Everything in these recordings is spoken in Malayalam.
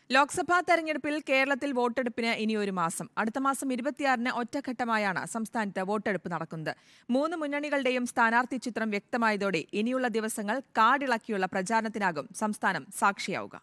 ലോക്സഭാ തെരഞ്ഞെടുപ്പിൽ കേരളത്തിൽ വോട്ടെടുപ്പിന് ഇനി ഒരു മാസം അടുത്ത മാസം ഇരുപത്തിയാറിന് ഒറ്റഘട്ടമായാണ് സംസ്ഥാനത്ത് വോട്ടെടുപ്പ് നടക്കുന്നത് മൂന്ന് മുന്നണികളുടെയും സ്ഥാനാർത്ഥി ചിത്രം വ്യക്തമായതോടെ ഇനിയുള്ള ദിവസങ്ങൾ കാടിളക്കിയുള്ള പ്രചാരണത്തിനാകും സംസ്ഥാനം സാക്ഷിയാവുക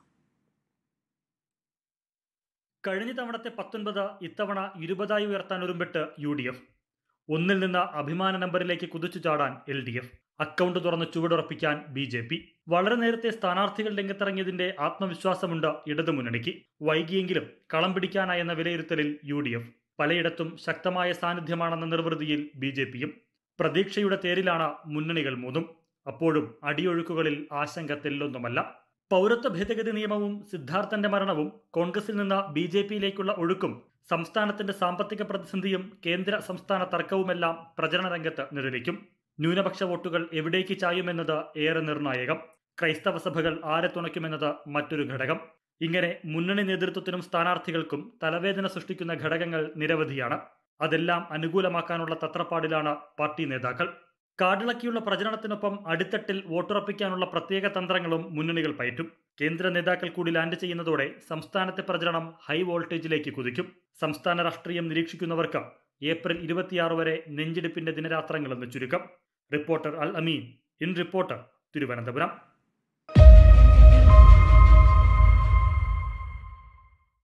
കഴിഞ്ഞ തവണത്തെ പത്തൊൻപത് ഇത്തവണ ഇരുപതായി ഉയർത്താൻ ഒരുമ്പിട്ട് യു ഡി എഫ് ഒന്നിൽ നിന്ന് അഭിമാന നമ്പറിലേക്ക് കുതിച്ചു ചാടാൻ എൽ ഡി എഫ് അക്കൗണ്ട് തുറന്ന് ചുവടുറപ്പിക്കാൻ ബി ജെ പി വളരെ നേരത്തെ സ്ഥാനാർത്ഥികൾ രംഗത്തിറങ്ങിയതിന്റെ ആത്മവിശ്വാസമുണ്ട് ഇടതുമുന്നണിക്ക് വൈകിയെങ്കിലും കളം പിടിക്കാനായെന്ന വിലയിരുത്തലിൽ യു ഡി എഫ് പലയിടത്തും ശക്തമായ സാന്നിധ്യമാണെന്ന നിർവൃതിയിൽ ബി ജെ പിയും പ്രതീക്ഷയുടെ തേരിലാണ് മുന്നണികൾ മൂന്നും അപ്പോഴും അടിയൊഴുക്കുകളിൽ ആശങ്ക തെല്ലൊന്നുമല്ല പൗരത്വ ഭേദഗതി നിയമവും സിദ്ധാർത്ഥന്റെ മരണവും കോൺഗ്രസിൽ നിന്ന് ബി ജെ പിയിലേക്കുള്ള ഒഴുക്കും സംസ്ഥാനത്തിന്റെ സാമ്പത്തിക പ്രതിസന്ധിയും കേന്ദ്ര സംസ്ഥാന തർക്കവുമെല്ലാം പ്രചരണ രംഗത്ത് നിഴലിക്കും ന്യൂനപക്ഷ വോട്ടുകൾ എവിടേക്ക് ചായുമെന്നത് ഏറെ നിർണായകം ക്രൈസ്തവ സഭകൾ ആരെ തുണയ്ക്കുമെന്നത് മറ്റൊരു ഘടകം ഇങ്ങനെ മുന്നണി നേതൃത്വത്തിനും സ്ഥാനാർത്ഥികൾക്കും തലവേദന സൃഷ്ടിക്കുന്ന ഘടകങ്ങൾ നിരവധിയാണ് അതെല്ലാം അനുകൂലമാക്കാനുള്ള തത്രപ്പാടിലാണ് പാർട്ടി നേതാക്കൾ കാടിളക്കിയുള്ള പ്രചരണത്തിനൊപ്പം അടിത്തട്ടിൽ വോട്ടുറപ്പിക്കാനുള്ള പ്രത്യേക തന്ത്രങ്ങളും മുന്നണികൾ പയറ്റും കേന്ദ്ര നേതാക്കൾ കൂടി ലാൻഡ് ചെയ്യുന്നതോടെ സംസ്ഥാനത്തെ പ്രചരണം ഹൈ വോൾട്ടേജിലേക്ക് കുതിക്കും സംസ്ഥാന രാഷ്ട്രീയം നിരീക്ഷിക്കുന്നവർക്ക് ഏപ്രിൽ ഇരുപത്തിയാറ് വരെ നെഞ്ചിടിപ്പിന്റെ ദിനരാത്രങ്ങളെന്ന് ചുരുക്കം reporter Al Ameen in reporter Thiruvananthapuram